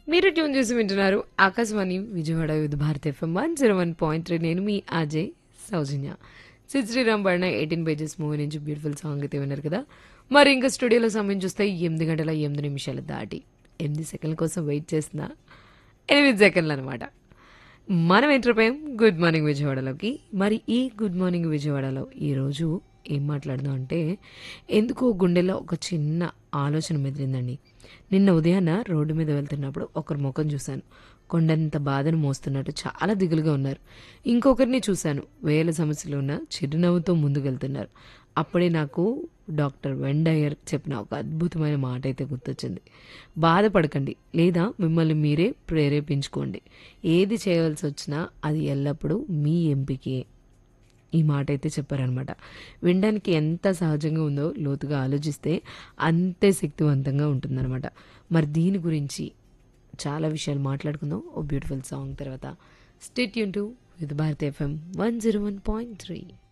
మీరు ట్యూన్ చేసి వింటున్నారు Akashvani Vijayawada with Bharat FM one zero one point three నేను మీ అజయ్ సౌజన్య సిద్ శ్రీరామ్ పడిన ఎయిటీన్ పేజెస్ మూవీ నుంచి బ్యూటిఫుల్ సాంగ్ అయితే విన్నారు కదా మరి ఇంకా స్టూడియోలో సమయం చూస్తే ఎనిమిది గంటల ఎనిమిది నిమిషాలు దాటి ఎనిమిది సెకండ్ల కోసం వెయిట్ చేసిన ఎనిమిది సెకండ్లు అనమాట మనం ఎంటర్పోయాం గుడ్ మార్నింగ్ విజయవాడలోకి మరి ఈ గుడ్ మార్నింగ్ విజయవాడలో ఈరోజు ఏం మాట్లాడదాం అంటే ఎందుకో గుండెలో ఒక చిన్న ఆలోచన మెదిలిందండి నిన్న ఉదయాన్న రోడ్డు మీద వెళ్తున్నప్పుడు ఒకరి ముఖం చూశాను కొండంత బాధను మోస్తున్నట్టు చాలా దిగులుగా ఉన్నారు ఇంకొకరిని చూశాను వేల సమస్యలు ఉన్న చిరునవ్వుతో ముందుకెళ్తున్నారు అప్పుడే నాకు డాక్టర్ వెండయ్యర్ చెప్పిన ఒక అద్భుతమైన మాట అయితే గుర్తొచ్చింది బాధపడకండి లేదా మిమ్మల్ని మీరే ప్రేరేపించుకోండి ఏది చేయవలసి వచ్చినా అది ఎల్లప్పుడూ మీ ఎంపికే ఈ మాట అయితే చెప్పారనమాట వినడానికి ఎంత సహజంగా ఉందో లోతుగా ఆలోచిస్తే అంతే శక్తివంతంగా ఉంటుందన్నమాట మరి దీని గురించి చాలా విషయాలు మాట్లాడుకుందాం ఓ బ్యూటిఫుల్ సాంగ్ తర్వాత స్టేట్ యూన్ to with Bharat FM one zero one point three